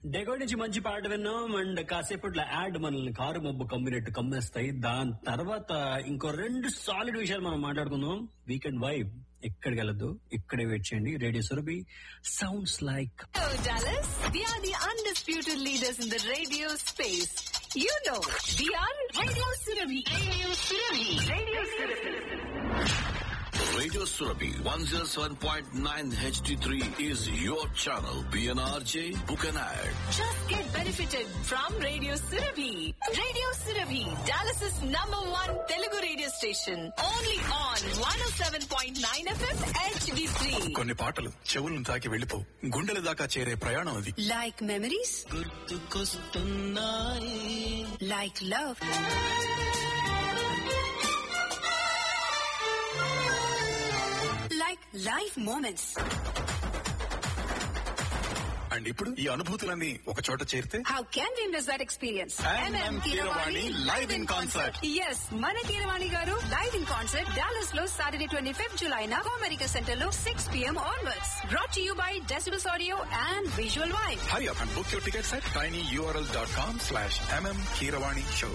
డెగో నుంచి మంచి పాట విన్నాం అండ్ కాసేపట్లో యాడ్ మనల్ని కారు మబ్బు కమ్మినట్టు కమ్మేస్తాయి దాని తర్వాత ఇంకో రెండు సాలిడ్ విషయాలు మనం మాట్లాడుకుందాం వీకెండ్ వైబ్ ఎక్కడికి వెళ్ళదు ఇక్కడే వెయిట్ చేయండి radio Surabhi sounds like Hello, Dallas. We are the undisputed leaders in the radio space. You know, we are Radio Surabhi. Radio Surabhi. Radio Surabhi. Radio Surabhi 107.9 HD3 is your channel. PNRJ, book an ad. Just get benefited from Radio Surabhi. Radio Surabhi, Dallas's number one Telugu radio station. Only on 107.9 FM HD3. కొన్ని పాటలు చెవులను తాకి వెళ్ళిపో గుండెల దాకా చేరే ప్రయాణం అది Like memories? Like love? Like life moments. And ఇప్పుడు ఈ అనుభూతులన్నీ ఒక చోట చేరితే How can we miss that experience? MM Keeravani live in concert. Yes మన Keeravani garu live in concert Dallas లో సాటర్డే ట్వంటీ ఫిఫ్త్ జులై నా అమెరికా సెంటర్ లో six P M onwards brought you by decibels audio and visual వైఫ్ hurry up and book your tickets at tiny U R L dot com slash M M Keeravani show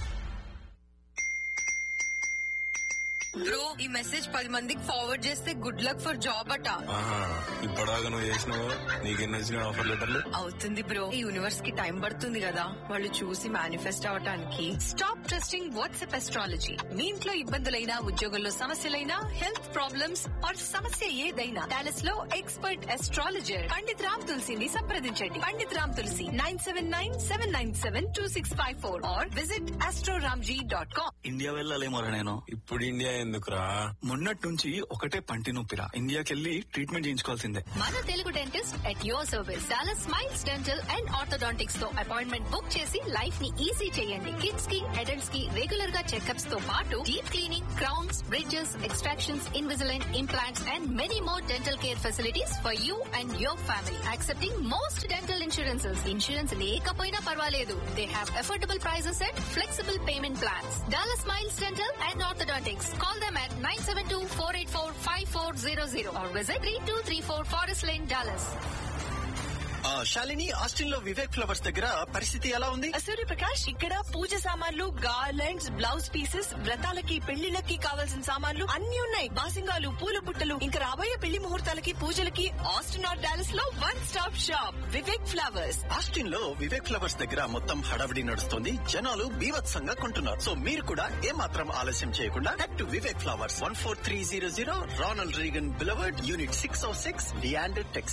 bro ఈ message పది మందికి forward చేస్తే good luck for job అట ఇప్పటిదాకా నువ్వు చేసినావు నీకెన్ని వచ్చినాయి ఆఫర్ లెటర్లు అవుతుంది బ్రో ఈ యూనివర్స్ కి టైం పడుతుంది కదా వాళ్ళు చూసి మేనిఫెస్ట్ అవటానికి స్టాప్ ట్రస్టింగ్ వాట్సాప్ ఎస్ట్రాలజీ మీ ఇంట్లో ఇబ్బందులైనా ఉద్యోగంలో సమస్యలైనా హెల్త్ ప్రాబ్లమ్స్ ఆర్ సమస్య ఏదైనా డాలస్ లో ఎక్స్పర్ట్ ఎస్ట్రాలజర్ పండిత్ రామ్ తులసిని సంప్రదించండి Pandit Ram Tulasi nine seven nine seven nine seven two six five four or visit astroramji dot com India వెళ్ళాలేమోరా నేను ఇప్పుడు ఇండియా ఎందుకురా మొన్నటి నుంచి ఒకటే పంటి నొప్పిరా ఇండియాకెళ్ళి ట్రీట్మెంట్ చేయించుకోవాల్సిందే మన Telugu dentist at your service Dallas smiles dental and orthodontics తో అపాయింట్మెంట్ బుక్ చేసి లైఫ్ ని ఈజీ చేయండి కిడ్స్ కి అడల్ట్స్ కి రెగ్యులర్ గా చెకప్స్ తో పాటు deep cleaning crowns bridges extractions invisalign implants and many more dental care facilities for you and your family accepting most dental insurances insurance లేకపోయినా పర్వాలేదు they have affordable prices and flexible payment plans Dallas smiles dental and orthodontics call them at 972-484-5400 or visit 3234 Forest Lane, Dallas. ఆ, Shalini Austin లో Vivek flowers దగ్గర పరిస్థితి ఎలా ఉంది సూర్యప్రకాష్ ఇక్కడ పూజ సామాన్లు గార్లెండ్స్ బ్లౌజ్ పీసెస్ వ్రతాలకి పెళ్లిళ్ళకి కావాల్సిన సామాన్లు అన్ని ఉన్నాయి బాసింగాలు పూల బుట్టలు ఇంకా రాబోయే పెళ్లి ముహూర్తాలకి పూజలకి ఆస్టిన్ ఆర్ డాలస్ లో one stop shop Vivek flowers Austin లో వివేక్ ఫ్లవర్స్ దగ్గర మొత్తం హడావిడి నడుస్తుంది జనాలు బీభత్సంగా కొంటున్నారు సో మీరు కూడా ఏ మాత్రం ఆలస్యం చేయకుండా head to Vivek flowers one four three zero zero Ronald Reagan boulevard unit six O six డియాండ్ టెక్స్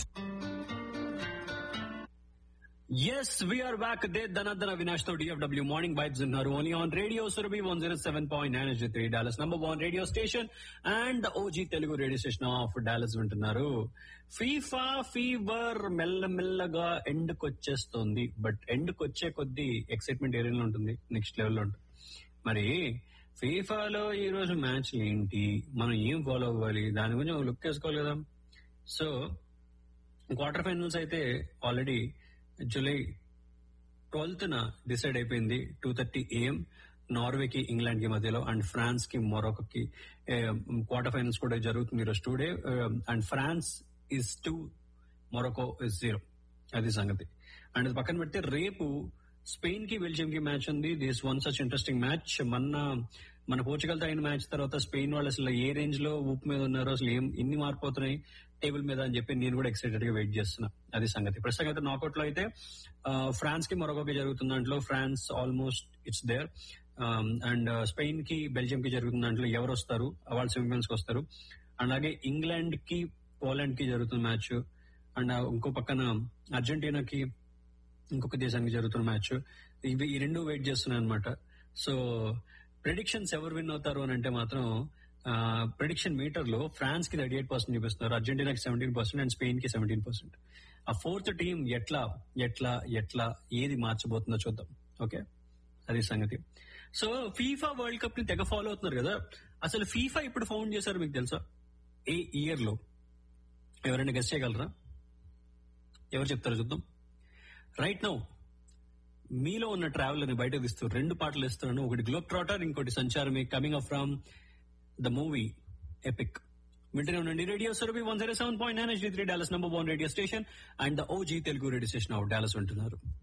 ఎస్ వీఆర్ బ్యాక్ దే ధనధన వినాష్ తో డిఎఫ్డబ్ల్యూ మార్నింగ్ వైబ్స్ ఉన్నారు only on radio Surabhi one zero seven point nine three Dallas number one radio station and OG Telugu radio station of Dallas వింటున్నారు FIFA fever మెల్లమెల్లగా ఎండ్కి వచ్చేస్తుంది but ఎండ్కి వచ్చే కొద్దీ ఎక్సైట్మెంట్ ఏరియాలో ఉంటుంది నెక్స్ట్ లెవెల్లో ఉంటుంది మరి ఫీఫాలో ఈ రోజు మ్యాచ్లు ఏంటి మనం ఏం ఫాలో అవ్వాలి దాని గురించి ఒక లుక్ వేసుకోవాలి కదా సో క్వార్టర్ ఫైనల్స్ అయితే ఆల్రెడీ జూలై ట్వెల్త్ న డిసైడ్ అయిపోయింది టూ థర్టీ ఏఎం నార్వేకి ఇంగ్లాండ్ కి మధ్యలో అండ్ ఫ్రాన్స్ కి మొరొకోకి క్వార్టర్ ఫైనల్స్ కూడా జరుగుతుంది ఈరోజు today and France is two Morocco is zero అది సంగతి అండ్ అది పక్కన పెడితే రేపు స్పెయిన్ కి బెల్జియం కి మ్యాచ్ ఉంది this one such interesting match మొన్న మన పోర్చుగల్ తో అయిన మ్యాచ్ తర్వాత స్పెయిన్ వాళ్ళు అసలు ఏ రేంజ్ లో ఊపు మీద ఉన్నారో అసలు ఏం ఎన్ని మారిపోతున్నాయి టేబుల్ మీద అని చెప్పి నేను కూడా ఎక్సైటెడ్ గా వెయిట్ చేస్తున్నా అది సంగతి ప్రస్తుతం అయితే నాకౌట్ లో అయితే ఫ్రాన్స్ కి మరొకటి జరుగుతుంది దాంట్లో France almost it's there and Spain కి బెల్జియం కి జరుగుతున్న దాంట్లో ఎవరు వస్తారు వాళ్ళు సెమీఫైనల్స్ కి వస్తారు అలాగే ఇంగ్లాండ్ కి పోలాండ్ కి జరుగుతున్న మ్యాచ్ అండ్ ఇంకో పక్కన అర్జెంటీనాకి ఇంకొక దేశానికి జరుగుతున్న మ్యాచ్ ఇవి ఈ రెండు వెయిట్ చేస్తున్నాయి అనమాట సో ప్రెడిక్షన్స్ ఎవరు విన్ అవుతారు అని అంటే మాత్రం ప్రెడిక్షన్ మీటర్ లో ఫ్రాన్స్ కి థర్టీ ఎయిట్ పర్సెంట్ చూపిస్తున్నారు అర్జెంటీనాకి సెవెంటీన్ పర్సెంట్ అండ్ స్పెయిన్ కి సెవెంటీన్ పర్సెంట్ ఆ ఫోర్త్ టీం ఎట్లా ఎట్లా ఎట్లా ఏది మార్చబోతుందో చూద్దాం ఓకే అది సంగతి సో ఫీఫా వరల్డ్ కప్ ని తెగ ఫాలో అవుతున్నారు కదా అసలు ఫీఫా ఇప్పుడు ఫౌండ్ చేశారు మీకు తెలుసా ఏ ఇయర్ లో ఎవరైనా గెస్ట్ చేయగలరా ఎవరు చెప్తారో చూద్దాం రైట్ నౌ మీలో ఉన్న ట్రావెల్ ని బయట తీస్తూ రెండు పాటలు ఇస్తున్నాను ఒకటి గ్లోబ్ ట్రాటర్ ఇంకోటి సంచారమే coming up from the movie Epic వింటనే ఉండండి radio Surabhi one zero seven point nine three Dallas number one radio station and the OG Telugu radio station of Dallas వింటున్నారు